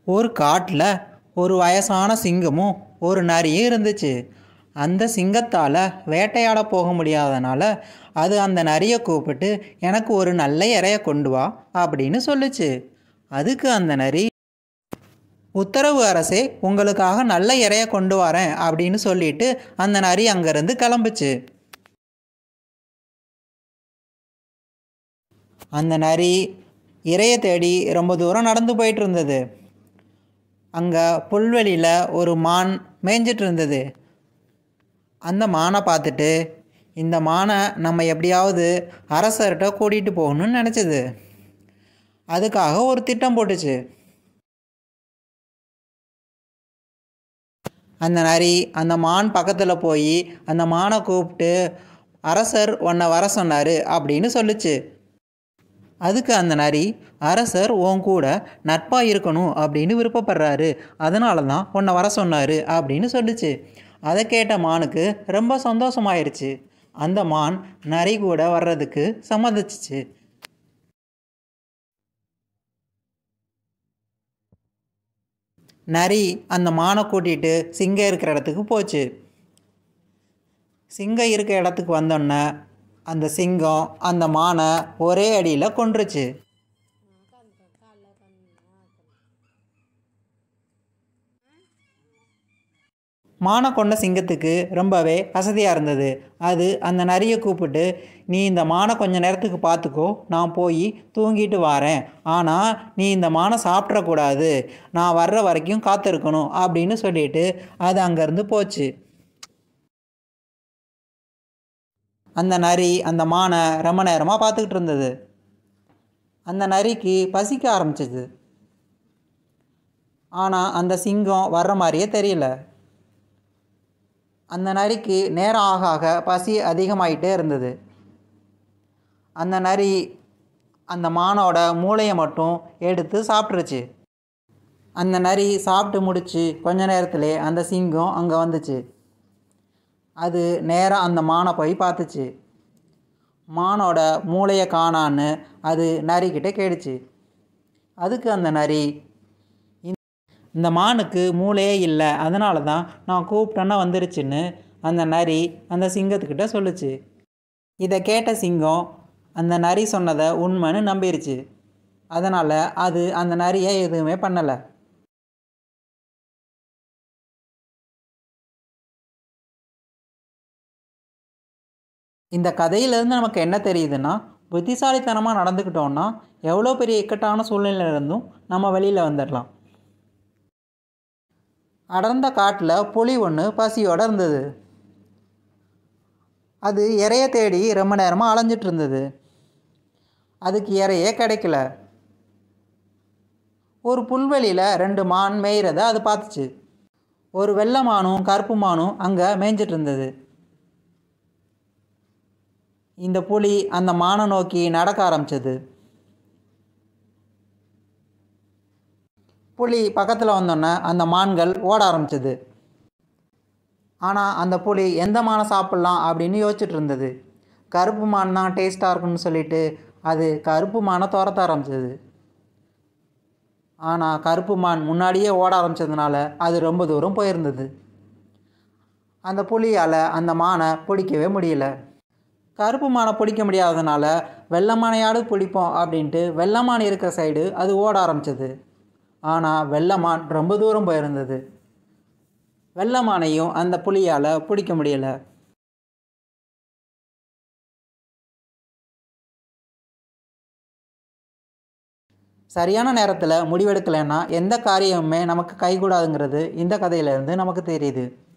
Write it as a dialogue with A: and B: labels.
A: ஒரு காட்டில் ஒரு வயசான சிங்கமும் ஒரு நரியும் இருந்துச்சு அந்த சிங்கத்தால் வேட்டையாட போக முடியாதனால அது அந்த நரியை கூப்பிட்டு எனக்கு ஒரு நல்ல இறைய கொண்டு வா அப்படின்னு சொல்லுச்சு அதுக்கு அந்த நரி உத்தரவு அரசே உங்களுக்காக நல்ல இறைய கொண்டு வரேன் அப்படின்னு சொல்லிட்டு அந்த நரி அங்கேருந்து கிளம்புச்சு அந்த நரி இறைய தேடி ரொம்ப தூரம் நடந்து போயிட்டு இருந்தது அங்கே புல்வெளியில் ஒரு மான் மேய்ஞ்சிட்டு இருந்தது அந்த மானை பார்த்துட்டு இந்த மானை நம்ம எப்படியாவது அரசர்கிட்ட கூட்டிகிட்டு போகணும்னு நினச்சது அதுக்காக ஒரு திட்டம் போட்டுச்சு அந்த நரி அந்த மான் பக்கத்தில் போய் அந்த மானை கூப்பிட்டு அரசர் உன்னை வர சொன்னார் அப்படின்னு சொல்லுச்சு அதுக்கு அந்த நரி அரசர் உன் கூட நட்பாக இருக்கணும் அப்படின்னு விருப்பப்படுறாரு அதனால தான் உன்னை வர சொன்னார் அப்படின்னு சொல்லுச்சு அதை கேட்ட மானுக்கு ரொம்ப சந்தோஷமாயிருச்சு அந்த மான் நரி கூட வர்றதுக்கு சம்மதிச்சிச்சு நரி அந்த மானை கூட்டிகிட்டு சிங்கம் இருக்கிற இடத்துக்கு போச்சு சிங்கம் இருக்க இடத்துக்கு வந்தோடனே அந்த சிங்கம் அந்த மானை ஒரே அடியில் கொன்றுச்சு மானை கொண்ட சிங்கத்துக்கு ரொம்பவே வசதியாக இருந்தது அது அந்த நரியை கூப்பிட்டு நீ இந்த மானை கொஞ்ச நேரத்துக்கு பார்த்துக்கோ நான் போய் தூங்கிட்டு வரேன் ஆனால் நீ இந்த மானை சாப்பிட்றக்கூடாது நான் வர்ற வரைக்கும் காத்திருக்கணும் அப்படின்னு சொல்லிட்டு அது அங்கேருந்து போச்சு அந்த நரி அந்த மானை ரொம்ப நேரமாக பார்த்துக்கிட்டு இருந்தது அந்த நரிக்கு பசிக்க ஆரம்பிச்சிது ஆனால் அந்த சிங்கம் வர்ற மாதிரியே தெரியல அந்த நரிக்கு நேரம் ஆக ஆக பசி அதிகமாயிட்டே இருந்தது அந்த நரி அந்த மானோட மூளையை மட்டும் எடுத்து சாப்பிட்ருச்சு அந்த நரி சாப்பிட்டு முடிச்சு கொஞ்ச நேரத்திலே அந்த சிங்கம் அங்கே வந்துச்சு அது நேராக அந்த மானை போய் பார்த்துச்சு மானோட மூளையை காணான்னு அது நரிக்கிட்ட கேட்டுச்சு அதுக்கு அந்த நரி இந்த மானுக்கு மூளையே இல்லை அதனால தான் நான் கூப்பிட்டேன்னா வந்துருச்சுன்னு அந்த நரி அந்த சிங்கத்துக்கிட்ட சொல்லுச்சு இதை கேட்ட சிங்கம் அந்த நரி சொன்னதை உண்மைன்னு நம்பிருச்சு அதனால் அது அந்த நரியை எதுவுமே பண்ணலை இந்த கதையிலேருந்து நமக்கு என்ன தெரியுதுன்னா புத்திசாலித்தனமாக நடந்துக்கிட்டோம்னா எவ்வளோ பெரிய இக்கட்டான சூழ்நிலையில இருந்தும் நம்ம வெளியில் வந்துடலாம் அடர்ந்த காட்டில் புலி ஒன்று பசியோடு இருந்தது அது இறைய தேடி ரொம்ப நேரமாக அலைஞ்சிட்டு இருந்தது அதுக்கு இறையே கிடைக்கல ஒரு புல்வெளியில் ரெண்டு மான் மேய்கிறத அது பார்த்துச்சு ஒரு வெள்ளை மானும் கருப்பு மானும் அங்கே மேய்ஞ்சிட்டு இருந்தது இந்த புலி அந்த மானை நோக்கி நடக்க ஆரம்பிச்சது புலி பக்கத்தில் வந்தோடனே அந்த மான்கள் ஓட ஆரம்பிச்சது ஆனால் அந்த புலி எந்த மானை சாப்பிட்லாம் அப்படின்னு யோசிச்சுட்டு இருந்தது கருப்பு மான் தான் டேஸ்ட்டாக இருக்குன்னு சொல்லிட்டு அது கருப்பு மானை துரத்த ஆரம்பிச்சது ஆனால் கருப்பு மான் முன்னாடியே ஓட ஆரம்பிச்சதுனால அது ரொம்ப தூரம் போயிருந்தது அந்த புலியால் அந்த மானை பிடிக்கவே முடியல கருப்பு மானை பிடிக்க முடியாததுனால வெள்ளை மானையாவது பிடிப்போம் அப்படின்ட்டு வெள்ளை மான் இருக்கிற சைடு அது ஓட ஆரம்பிச்சது ஆனால் வெள்ளை மான் ரொம்ப தூரம் போயிருந்தது வெள்ளை மானையும் அந்த புலியால் பிடிக்க முடியல சரியான நேரத்தில் முடிவெடுக்கலைன்னா எந்த காரியமுமே நமக்கு கைகூடாதுங்கிறது இந்த கதையிலேருந்து நமக்கு தெரியுது